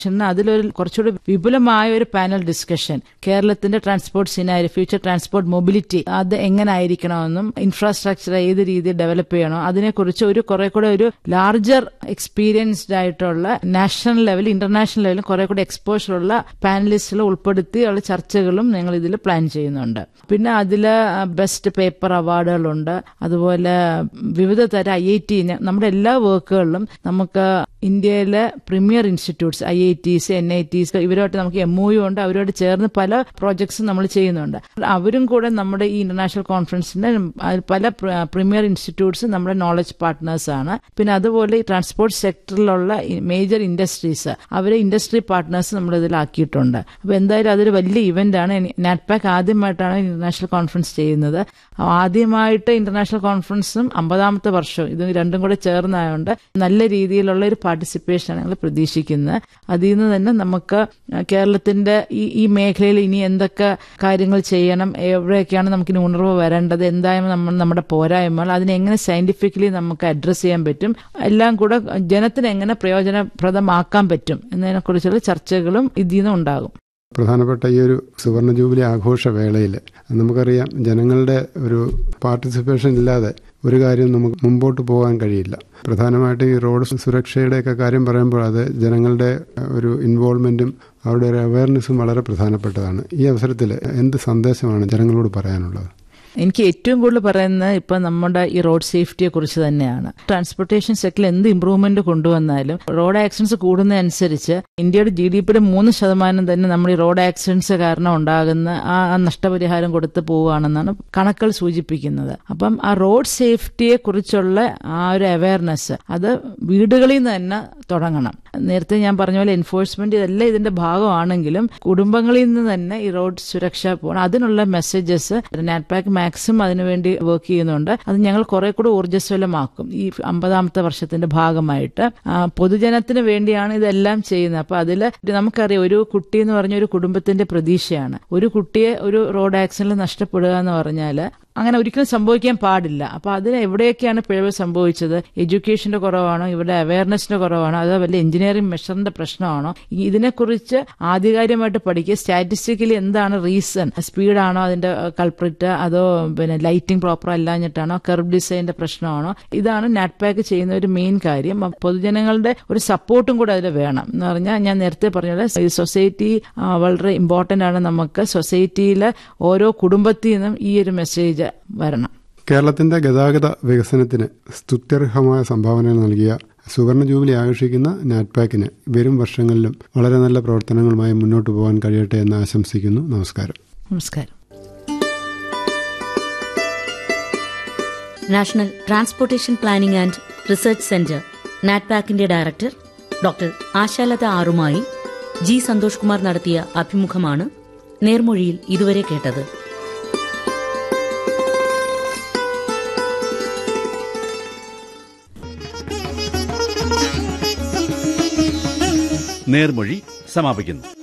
എന്നാൽ അതിലൊരു കുറച്ചുകൂടി വിപുലമായ ഒരു പാനൽ ഡിസ്കഷൻ കേരളത്തിന്റെ transport scenario future transport mobility അത് എങ്ങനെ ആയിരിക്കണമെന്നും ഇൻഫ്രാസ്ട്രക്ചർ ഏത് രീതിയിൽ ഡെവലപ്പ് ചെയ്യണോ അതിനെക്കുറിച്ച് ഒരു കുറെ കൂടെ ഒരു ലാർജർ എക്സ്പീരിയൻസ്ഡ് ആയിട്ടുള്ള നാഷണൽ ലെവൽ ഇന്റർനാഷണൽ ലെവലിൽ കുറെ കൂടെ എക്സ്പോഷർ ഉള്ള പാനലിസ്റ്റുകൾ ഉൾപ്പെടുത്തി ഉള്ള ചർച്ചകളും ഞങ്ങൾ ഇതിൽ പ്ലാൻ ചെയ്യുന്നുണ്ട് പിന്നെ അതിൽ ബെസ്റ്റ് പേപ്പർ അവാർഡുകളുണ്ട് അതുപോലെ വിവിധ തരം ഐ ഐ ടി നമ്മുടെ എല്ലാ വർക്കുകളിലും നമുക്ക് ഇന്ത്യയിലെ premier institutes I I Ts N I Ts ഇവരുമായിട്ട് നമുക്ക് എം ഒ യു ഉണ്ട് അവരോട് ചേർന്ന് പല പ്രോജക്ട്സും നമ്മൾ ചെയ്യുന്നുണ്ട് അവരും കൂടെ നമ്മുടെ ഈ ഇന്റർനാഷണൽ കോൺഫറൻസിന്റെ പല പ്രീമിയർ ഇൻസ്റ്റിറ്റ്യൂട്ട്സ് നമ്മുടെ നോളജ് പാർട്ട്നേഴ്സ് ആണ് പിന്നെ അതുപോലെ ഈ ട്രാൻസ്പോർട്ട് സെക്ടറിലുള്ള മേജർ ഇൻഡസ്ട്രീസ് അവരെ ഇൻഡസ്ട്രി പാർട്ട്നേഴ്സ് നമ്മൾ ഇതിലാക്കിയിട്ടുണ്ട് അപ്പോൾ എന്തായാലും അതൊരു വലിയ ഇവന്റ് ആണ് നാറ്റ്പാക്ക് ആദ്യമായിട്ടാണ് ഇന്റർനാഷണൽ കോൺഫറൻസ് ചെയ്യുന്നത് ആദ്യമായിട്ട് ഇന്റർനാഷണൽ കോൺഫറൻസും അമ്പതാമത്തെ വർഷവും ഇത് രണ്ടും കൂടെ ചേർന്നായതുകൊണ്ട് നല്ല രീതിയിലുള്ള ഒരു പാർട്ടിസിപ്പേഷൻ ഞങ്ങൾ പ്രതീക്ഷിക്കുന്നത് അതിൽ നിന്ന് തന്നെ നമുക്ക് കേരളത്തിന്റെ ഈ ഈ മേഖലയിൽ ഇനി എന്തൊക്കെ കാര്യങ്ങൾ ചെയ്യണം എവിടെയൊക്കെയാണ് നമുക്ക് ഇനി ഉണർവ് വരേണ്ടത് എന്തായാലും നമ്മൾ നമ്മുടെ പോരായ്മകൾ അതിനെ എങ്ങനെ സയന്റിഫിക്കലി നമുക്ക് അഡ്രസ്സ് ചെയ്യാൻ പറ്റും എല്ലാം കൂടെ ജനത്തിന് എങ്ങനെ പ്രയോജനപ്രദമാക്കാൻ പറ്റും എന്നതിനെക്കുറിച്ചുള്ള ചർച്ചകളും ഇതിൽ നിന്ന് ഉണ്ടാകും പ്രധാനപ്പെട്ട ഈ ഒരു സുവർണ ജൂബിലി ആഘോഷ വേളയിൽ നമുക്കറിയാം ജനങ്ങളുടെ ഒരു പാർട്ടിസിപ്പേഷൻ ഇല്ലാതെ ഒരു കാര്യം നമുക്ക് മുമ്പോട്ട് പോകാൻ കഴിയില്ല പ്രധാനമായിട്ട് ഈ റോഡ് സുരക്ഷയുടെയൊക്കെ കാര്യം പറയുമ്പോൾ അത് ജനങ്ങളുടെ ഒരു ഇൻവോൾവ്മെന്റും അവരുടെ ഒരു അവയർനെസ്സും വളരെ പ്രധാനപ്പെട്ടതാണ് ഈ അവസരത്തിൽ എന്ത് സന്ദേശമാണ് ജനങ്ങളോട് പറയാനുള്ളത് എനിക്ക് ഏറ്റവും കൂടുതൽ പറയുന്നത് ഇപ്പൊ നമ്മുടെ ഈ റോഡ് സേഫ്റ്റിയെ കുറിച്ച് തന്നെയാണ് ട്രാൻസ്പോർട്ടേഷൻ സെക്ടറിൽ എന്ത് ഇമ്പ്രൂവ്മെന്റ് കൊണ്ടുവന്നാലും റോഡ് ആക്സിഡൻസ് കൂടുന്നതനുസരിച്ച് ഇന്ത്യയുടെ ജി ഡി പിയുടെ മൂന്ന് ശതമാനം തന്നെ നമ്മൾ ഈ റോഡ് ആക്സിഡൻസ് കാരണം ഉണ്ടാകുന്ന ആ നഷ്ടപരിഹാരം കൊടുത്ത് പോവുകയാണെന്നാണ് കണക്കുകൾ സൂചിപ്പിക്കുന്നത് അപ്പം ആ റോഡ് സേഫ്റ്റിയെ കുറിച്ചുള്ള ആ ഒരു അവയർനെസ് അത് വീടുകളിൽ നിന്ന് തന്നെ തുടങ്ങണം നേരത്തെ ഞാൻ പറഞ്ഞ പോലെ എൻഫോഴ്സ്മെന്റ് ഇതെല്ലാം ഇതിന്റെ ഭാഗമാണെങ്കിലും കുടുംബങ്ങളിൽ നിന്ന് തന്നെ ഈ റോഡ് സുരക്ഷ പോകണം അതിനുള്ള മെസ്സേജസ് നാറ്റ്പാക്ക് മാക്സിമം അതിനുവേണ്ടി വർക്ക് ചെയ്യുന്നുണ്ട് അത് ഞങ്ങൾ കുറെ കൂടെ ഊർജ്ജസ്വലമാക്കും ഈ അമ്പതാമത്തെ വർഷത്തിന്റെ ഭാഗമായിട്ട് പൊതുജനത്തിന് വേണ്ടിയാണ് ഇതെല്ലാം ചെയ്യുന്നത് അപ്പൊ അതിൽ നമുക്കറിയാം ഒരു കുട്ടി എന്ന് പറഞ്ഞ ഒരു കുടുംബത്തിന്റെ പ്രതീക്ഷയാണ് ഒരു കുട്ടിയെ ഒരു റോഡ് ആക്സിഡന്റിൽ നഷ്ടപ്പെടുക എന്ന് പറഞ്ഞാൽ അങ്ങനെ ഒരിക്കലും സംഭവിക്കാൻ പാടില്ല അപ്പൊ അതിന് എവിടെയൊക്കെയാണ് പിഴവ് സംഭവിച്ചത് എഡ്യൂക്കേഷന്റെ കുറവാണോ ഇവിടെ അവയർനെസിന്റെ കുറവാണോ അതോ വല്ല എഞ്ചിനീയറിംഗ് മെഷറിന്റെ പ്രശ്നമാണോ ഇതിനെക്കുറിച്ച് ആധികാരികമായിട്ട് പഠിക്കുക സ്റ്റാറ്റിസ്റ്റിക്കലി എന്താണ് റീസൺ സ്പീഡാണോ അതിന്റെ കൾപ്രിറ്റ് അതോ പിന്നെ ലൈറ്റിംഗ് പ്രോപ്പർ അല്ലാഞ്ഞിട്ടാണോ കർവ് ഡിസൈനിന്റെ പ്രശ്നമാണോ ഇതാണ് നാറ്റ്പാക്ക് ചെയ്യുന്ന ഒരു മെയിൻ കാര്യം പൊതുജനങ്ങളുടെ ഒരു സപ്പോർട്ടും കൂടെ അതിൽ വേണം എന്ന് പറഞ്ഞാൽ ഞാൻ നേരത്തെ പറഞ്ഞ ഈ സൊസൈറ്റി വളരെ ഇമ്പോർട്ടന്റ് ആണ് നമുക്ക് സൊസൈറ്റിയിലെ ഓരോ കുടുംബത്തിൽ നിന്നും ഈ ഒരു മെസ്സേജ് വരണം കേരളത്തിന്റെ ഗതാഗത വികസനത്തിന് സ്തുത്യർഹമായ സംഭാവനകൾ നൽകിയ സുവർണ ജൂബിലി ആഘോഷിക്കുന്ന നാറ്റ്പാക്കിന് വരും വർഷങ്ങളിലും വളരെ നല്ല പ്രവർത്തനങ്ങളുമായി മുന്നോട്ട് പോകാൻ കഴിയട്ടെ എന്ന് ആശംസിക്കുന്നു നമസ്കാരം നമസ്കാരം national transportation planning and research centre നാറ്റ്പാക്കിന്റെ ഡയറക്ടർ ഡോക്ടർ ആശാലത ആറുമായി ജി സന്തോഷ് കുമാർ നടത്തിയ അഭിമുഖമാണ് നേർമൊഴിയിൽ ഇതുവരെ കേട്ടത് നേർമൊഴി സമാപിക്കുന്നു